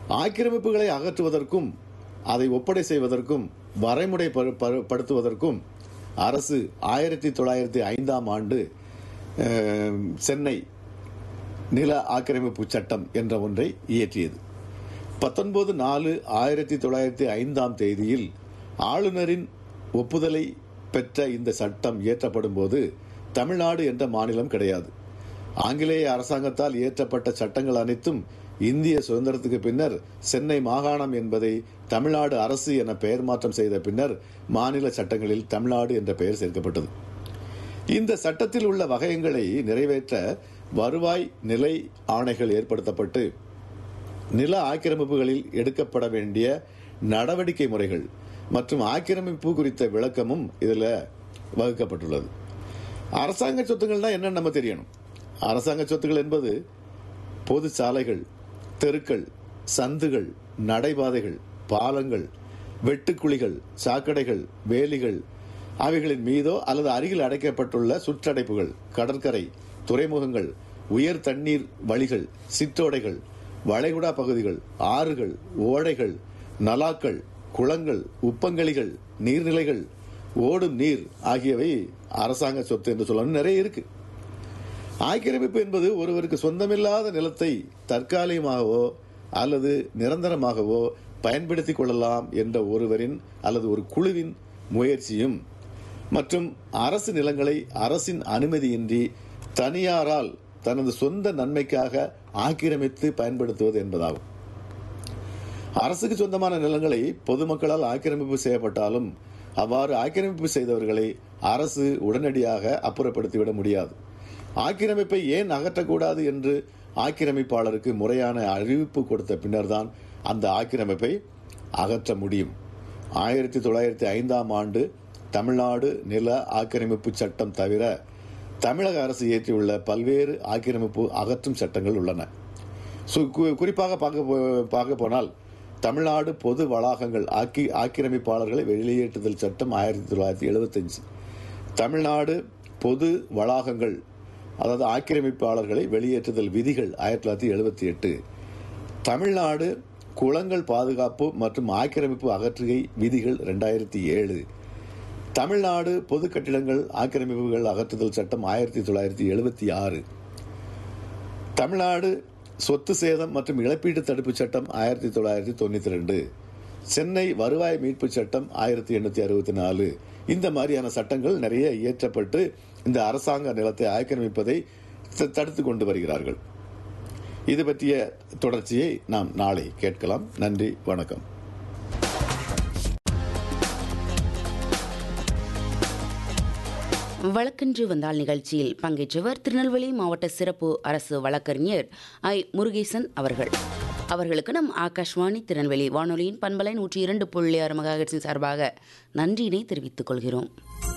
ஆக்கிரமிப்புகளை அகற்றுவதற்கும் அதை ஒப்படை செய்வதற்கும் வரைமுறை ப- ப- படுத்துவதற்கும் அரசு ஆயிரத்தி தொள்ளாயிரத்தி ஐந்தாம் ஆண்டு அஹ், சென்னை நில ஆக்கிரமிப்பு சட்டம் என்ற ஒன்றை இயற்றியது பத்தொன்பது நாலு ஆயிரத்தி தொள்ளாயிரத்தி ஐந்தாம் தேதியில் ஆளுநரின் ஒப்புதலை பெற்ற இந்த சட்டம் இயற்றப்படும் போது தமிழ்நாடு என்ற மாநிலம் கிடையாது ஆங்கிலேய அரசாங்கத்தால் இயற்றப்பட்ட சட்டங்கள் அனைத்தும் இந்திய சுதந்திரத்துக்கு பின்னர் சென்னை மாகாணம் என்பதை தமிழ்நாடு அரசு என பெயர் மாற்றம் செய்த பின்னர் மாநில சட்டங்களில் தமிழ்நாடு என்ற பெயர் சேர்க்கப்பட்டது இந்த சட்டத்தில் உள்ள வகையங்களை நிறைவேற்ற வருவாய் நிலை ஆணைகள் ஏற்படுத்தப்பட்டு நில ஆக்கிரமிப்புகளில் எடுக்கப்பட வேண்டிய நடவடிக்கை முறைகள் மற்றும் ஆக்கிரமிப்பு குறித்த விளக்கமும் இதில் வகுக்கப்பட்டுள்ளது அரசாங்க சொத்துக்கள்னா என்னன்னு நம்ம தெரியணும் அரசாங்க சொத்துக்கள் என்பது பொது சாலைகள் தெருக்கள் சந்துகள் நடைபாதைகள் பாலங்கள் வெட்டுக்குழிகள் சாக்கடைகள் வேலிகள் அவைகளின் மீதோ அல்லது அருகில் அடைக்கப்பட்டுள்ள சுற்றடைப்புகள் கடற்கரை துறைமுகங்கள் உயர் தண்ணீர் வழிகள் சிற்றோடைகள் வளைகுடா பகுதிகள் ஆறுகள் ஓடைகள் நலாக்கள் குளங்கள் உப்பங்கழிகள் நீர்நிலைகள் ஓடும் நீர் ஆகியவை அரசாங்க சொத்து என்று சொல்லணும் நிறைய இருக்கு ஆக்கிரமிப்பு என்பது ஒருவருக்கு சொந்தமில்லாத நிலத்தை தற்காலிகமாகவோ அல்லது நிரந்தரமாகவோ பயன்படுத்திக் கொள்ளலாம் என்ற ஒருவரின் அல்லது ஒரு குழுவின் முயற்சியும் மற்றும் அரசு நிலங்களை அரசின் அனுமதியின்றி தனியாரால் தனது சொந்த நன்மைக்காக ஆக்கிரமித்து பயன்படுத்துவது என்பதாகும் அரசுக்கு சொந்தமான நிலங்களை பொதுமக்களால் ஆக்கிரமிப்பு செய்யப்பட்டாலும் அவ்வாறு ஆக்கிரமிப்பு செய்தவர்களை அரசு உடனடியாக அப்புறப்படுத்திவிட முடியாது ஆக்கிரமிப்பை ஏன் அகற்றக்கூடாது என்று ஆக்கிரமிப்பாளருக்கு முறையான அறிவிப்பு கொடுத்த பின்னர்தான் அந்த ஆக்கிரமிப்பை அகற்ற முடியும் ஆயிரத்தி தொள்ளாயிரத்தி ஐந்தாம் ஆண்டு தமிழ்நாடு நில ஆக்கிரமிப்பு சட்டம் தவிர தமிழக அரசு இயற்றியுள்ள பல்வேறு ஆக்கிரமிப்பு அகற்றும் சட்டங்கள் உள்ளன சு- கு- குறிப்பாக பார்க்க போ- பார்க்க போனால் தமிழ்நாடு பொது வளாகங்கள் ஆக்கி ஆக்கிரமிப்பாளர்களை வெளியேற்றுதல் சட்டம் ஆயிரத்தி தொள்ளாயிரத்தி எழுபத்தஞ்சு தமிழ்நாடு பொது வளாகங்கள் அதாவது ஆக்கிரமிப்பாளர்களை வெளியேற்றுதல் விதிகள் ஆயிரத்தி தொள்ளாயிரத்தி எழுபத்தி எட்டு தமிழ்நாடு குளங்கள் பாதுகாப்பு மற்றும் ஆக்கிரமிப்பு அகற்றுகை விதிகள் ரெண்டாயிரத்தி ஏழு தமிழ்நாடு பொது கட்டிடங்கள் ஆக்கிரமிப்புகள் அகற்றுதல் சட்டம் ஆயிரத்தி தொள்ளாயிரத்தி எழுபத்தி ஆறு தமிழ்நாடு சொத்து சேதம் மற்றும் இழப்பீட்டு தடுப்பு சட்டம் ஆயிரத்தி தொள்ளாயிரத்தி தொண்ணூத்தி ரெண்டு சென்னை வருவாய் மீட்பு சட்டம் ஆயிரத்தி எண்ணூத்தி அறுபத்தி நாலு இந்த மாதிரியான சட்டங்கள் நிறைய இயற்றப்பட்டு இந்த அரசாங்க நிலத்தை ஆக்கிரமிப்பதை த- தடுத்து கொண்டு வருகிறார்கள் இது பற்றிய தொடர்ச்சியை நாம் நாளை கேட்கலாம் நன்றி வணக்கம் வழக்கன்று வந்தால் நிகழ்ச்சியில் பங்கேற்றவர் திருநெல்வேலி மாவட்ட சிறப்பு அரசு வழக்கறிஞர் ஐ முருகேசன் அவர்கள் அவர்களுக்கு நம் ஆகாஷ்வாணி திருநெல்வேலி வானொலியின் பண்பலை நூற்றி இரண்டு புள்ளி ஆறு மெகாஹெர்ட்ஸின் சார்பாக நன்றியினை தெரிவித்துக் கொள்கிறோம்